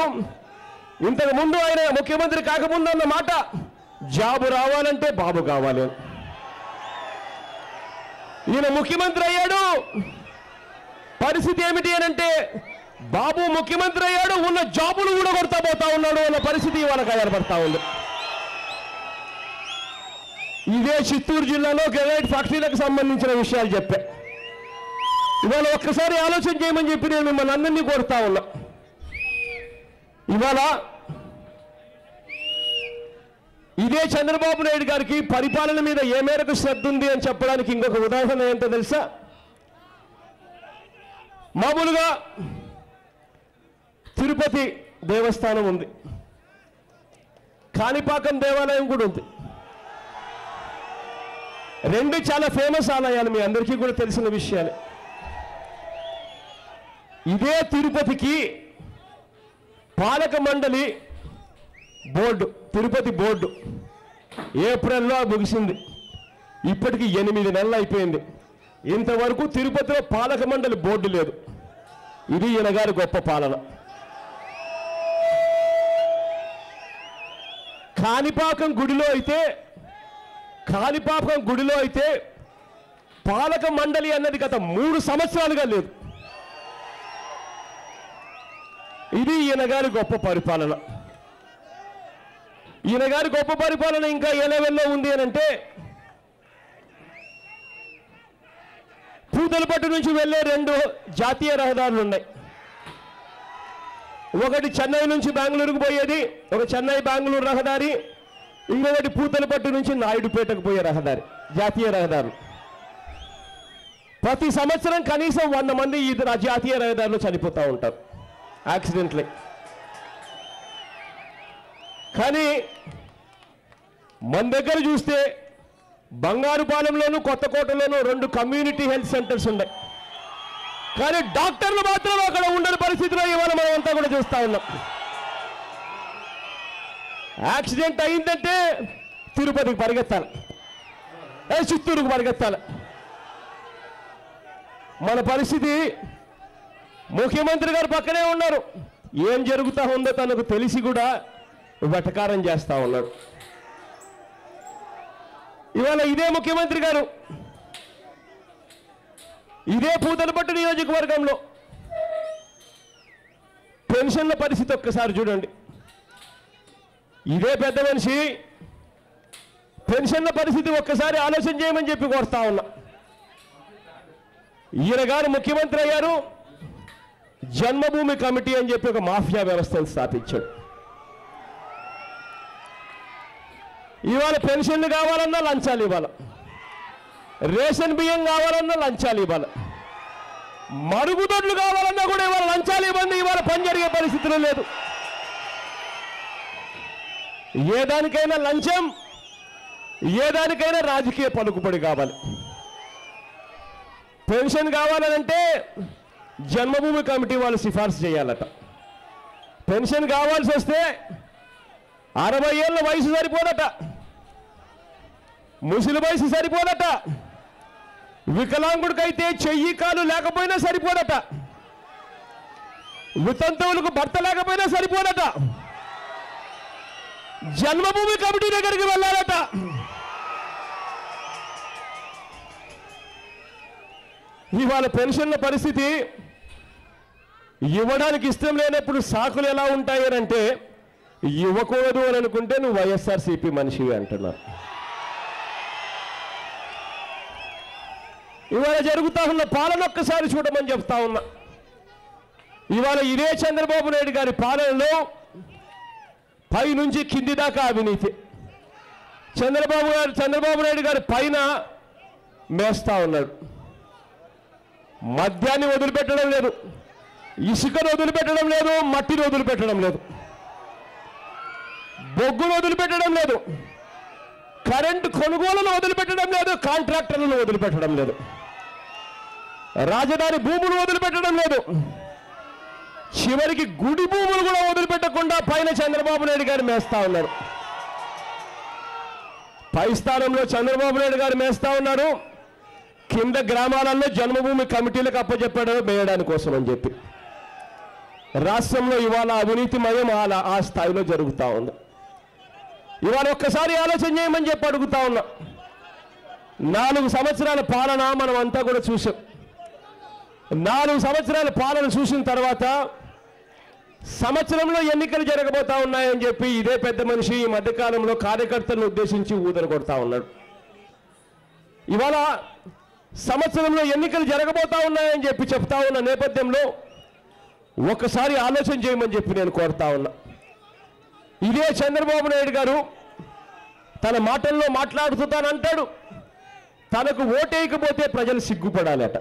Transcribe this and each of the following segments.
అన్నాడు ఇంతకు ముందు ఆయన ముఖ్యమంత్రి కాకముందు అన్న మాట జాబు రావాలంటే బాబు కావాలి అని. ఈయన ముఖ్యమంత్రి అయ్యాడు పరిస్థితి ఏమిటి అని అంటే బాబు ముఖ్యమంత్రి అయ్యాడు ఉన్న జాబులు కూడా కొడతా పోతా ఉన్నాడు అన్న పరిస్థితి ఇవాళ కనబడతా ఉంది ఇదే చిత్తూరు జిల్లాలో గ్రెనైట్ ఫ్యాక్టరీలకు సంబంధించిన విషయాలు చెప్పా ఇవాళ ఒక్కసారి ఆలోచన చేయమని చెప్పి నేను మిమ్మల్ని అందరినీ కోరుతా ఉన్నా ఇవాళ ఇదే చంద్రబాబు నాయుడు గారికి పరిపాలన మీద ఏ మేరకు శ్రద్ధ ఉంది అని చెప్పడానికి ఇంకొక ఉదాహరణ ఏంటో తెలుసా మామూలుగా తిరుపతి దేవస్థానం ఉంది కాణిపాకం దేవాలయం కూడా ఉంది రెండు చాలా ఫేమస్ ఆలయాలు మీ అందరికీ కూడా తెలిసిన విషయాలే ఇదే తిరుపతికి పాలక మండలి బోర్డు తిరుపతి బోర్డు ఏప్రిల్లో ముగిసింది ఇప్పటికి ఎనిమిది నెలలు అయిపోయింది ఇంతవరకు తిరుపతిలో పాలక మండలి బోర్డు లేదు ఇది ఈయన గారి గొప్ప పాలన కాణిపాకం గుడిలో అయితే కాణిపాకం గుడిలో అయితే పాలక మండలి అన్నది గత మూడు సంవత్సరాలుగా లేదు ఇది ఈయన గారి గొప్ప పరిపాలన ఈయన గారి గొప్ప పరిపాలన ఇంకా ఏ లెవెల్లో ఉంది అని అంటే పూతలపట్టు నుంచి వెళ్ళే రెండు జాతీయ రహదారులు ఉన్నాయి ఒకటి చెన్నై నుంచి బెంగళూరుకు పోయేది ఒక చెన్నై బెంగళూరు రహదారి ఇంకొకటి పూతలపట్టు నుంచి నాయుడుపేటకు పోయే రహదారి జాతీయ రహదారులు ప్రతి సంవత్సరం కనీసం వంద మంది ఈ ర- జాతీయ రహదారిలో చనిపోతూ ఉంటారు యాక్సిడెంట్లే కానీ మన దగ్గర చూస్తే బంగారుపాలెంలోను కొత్తకోటలోను రెండు కమ్యూనిటీ హెల్త్ సెంటర్స్ ఉన్నాయి కానీ డాక్టర్లు మాత్రం అక్కడ ఉండని పరిస్థితిలో ఇవాళ మనం అంతా కూడా చూస్తా ఉన్నాం యాక్సిడెంట్ అయిందంటే తిరుపతికి పరిగెత్తాలి ఏ చిత్తూరుకు పరిగెత్తాలి మన పరిస్థితి ముఖ్యమంత్రి గారు పక్కనే ఉన్నారు ఏం జరుగుతా ఉందో తనకు తెలిసి కూడా వెటకారం చేస్తా ఉన్నాడు ఇవాళ ఇదే ముఖ్యమంత్రి గారు ఇదే పూతలపట్టు నియోజకవర్గంలో పెన్షన్ల పరిస్థితి ఒక్కసారి చూడండి ఇదే పెద్ద మనిషి పెన్షన్ల పరిస్థితి ఒక్కసారి ఆలోచన చేయమని చెప్పి కోరుతా ఉన్నా ఈయన గారు ముఖ్యమంత్రి అయ్యారు జన్మభూమి కమిటీ అని చెప్పి ఒక మాఫియా వ్యవస్థను స్థాపించాడు ఇవాళ పెన్షన్లు కావాలన్నా లంచాలు ఇవ్వాలి రేషన్ బియ్యం కావాలన్నా లంచాలు ఇవ్వాలి మరుగుదొడ్లు కావాలన్నా కూడా ఇవాళ లంచాలు ఇవ్వండి ఇవాళ పని జరిగే పరిస్థితులు లేదు ఏ దానికైనా లంచం ఏ దానికైనా రాజకీయ పలుకుబడి కావాలి పెన్షన్ కావాలనంటే జన్మభూమి కమిటీ వాళ్ళు సిఫార్సు చేయాలట పెన్షన్ కావాల్సి వస్తే అరవై ఏళ్ళ వయసు సరిపోదట ముసలి వయసు సరిపోదట వికలాంగుడికైతే చెయ్యి కాలు లేకపోయినా సరిపోదట వితంతువులకు భర్త లేకపోయినా సరిపోదట జన్మభూమి కమిటీ దగ్గరికి వెళ్ళాలట ఇవాళ పెన్షన్ల పరిస్థితి ఇవ్వడానికి ఇష్టం లేనప్పుడు సాకులు ఎలా ఉంటాయి అని అంటే ఇవ్వకూడదు అని అనుకుంటే నువ్వు వైఎస్ఆర్సీపీ మనిషివి అంటున్నారు ఇవాళ జరుగుతా ఉన్న పాలన ఒక్కసారి చూడమని చెప్తా ఉన్నా ఇవాళ ఇదే చంద్రబాబు నాయుడు గారి పాలనలో పై నుంచి కింది దాకా అవినీతి చంద్రబాబు గారు చంద్రబాబు నాయుడు గారి పైన మేస్తా ఉన్నాడు మద్యాన్ని వదిలిపెట్టడం లేదు ఇసుకను వదిలిపెట్టడం లేదు మట్టిని వదిలిపెట్టడం లేదు బొగ్గును వదిలిపెట్టడం లేదు కరెంటు కొనుగోలును వదిలిపెట్టడం లేదు కాంట్రాక్టర్లను వదిలిపెట్టడం లేదు రాజధాని భూములు వదిలిపెట్టడం లేదు చివరికి గుడి భూములు కూడా వదిలిపెట్టకుండా పైన చంద్రబాబు నాయుడు గారు మేస్తా ఉన్నారు పై స్థానంలో చంద్రబాబు నాయుడు గారు మేస్తా ఉన్నారు కింద గ్రామాలలో జన్మభూమి కమిటీలకు అప్పచెప్పాడు మేయడానికి కోసం అని చెప్పి రాష్ట్రంలో ఇవాళ అవినీతిమయం అలా ఆ స్థాయిలో జరుగుతూ ఉంది ఇవాళ ఒక్కసారి ఆలోచన చేయమని చెప్పి అడుగుతా ఉన్నా నాలుగు సంవత్సరాల పాలన మనం అంతా కూడా చూసాం నాలుగు సంవత్సరాల పాలన చూసిన తర్వాత సంవత్సరంలో ఎన్నికలు జరగబోతా ఉన్నాయని చెప్పి ఇదే పెద్ద మనిషి ఈ మధ్యకాలంలో కార్యకర్తలను ఉద్దేశించి ఊదర కొడతా ఉన్నాడు ఇవాళ సంవత్సరంలో ఎన్నికలు జరగబోతా ఉన్నాయని చెప్పి చెప్తా ఉన్న నేపథ్యంలో ఒకసారి ఆలోచన చేయమని చెప్పి నేను కోరుతా ఉన్నా ఇదే చంద్రబాబు నాయుడు గారు తన మాటల్లో మాట్లాడుతూ తాను అంటాడు తనకు ఓటేయకపోతే ప్రజలు సిగ్గుపడాలట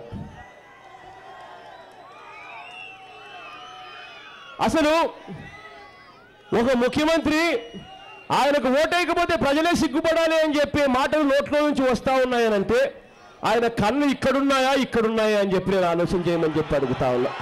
అసలు ఒక ముఖ్యమంత్రి ఆయనకు ఓటేయకపోతే ప్రజలే సిగ్గుపడాలి అని చెప్పే మాటలు నోట్లో నుంచి వస్తా ఉన్నాయనంటే ఆయన కళ్ళు ఇక్కడున్నాయా ఇక్కడున్నాయా అని చెప్పి నేను ఆలోచన చేయమని చెప్పి అడుగుతా ఉన్నా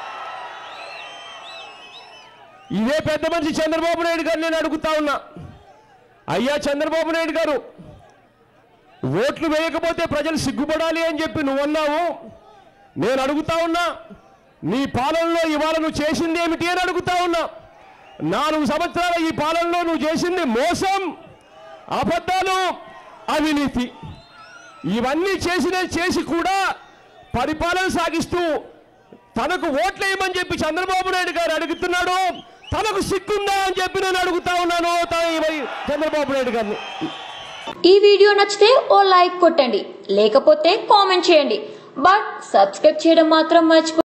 ఇదే పెద్ద మనిషి చంద్రబాబు నాయుడు గారు నేను అడుగుతా ఉన్నా అయ్యా చంద్రబాబు నాయుడు గారు ఓట్లు వేయకపోతే ప్రజలు సిగ్గుపడాలి అని చెప్పి నువ్వు అన్నావు నేను అడుగుతా ఉన్నా నీ పాలనలో ఇవాళ నువ్వు చేసింది ఏమిటి అని అడుగుతా ఉన్నా నాలుగు సంవత్సరాల ఈ పాలనలో నువ్వు చేసింది మోసం అబద్ధాలు అవినీతి ఇవన్నీ చేసిన చేసి కూడా పరిపాలన సాగిస్తూ తనకు ఓట్లు వేయమని చెప్పి చంద్రబాబు నాయుడు గారు అడుగుతున్నాడు తనకు సిగ్గుందా అని చెప్పి నేను అడుగుతా ఉన్నాను తా- మరి చంద్రబాబు నాయుడు గారిని ఈ వీడియో నచ్చితే ఓ లైక్ కొట్టండి లేకపోతే కామెంట్ చేయండి బట్ సబ్స్క్రైబ్ చేయడం మాత్రం మర్చిపో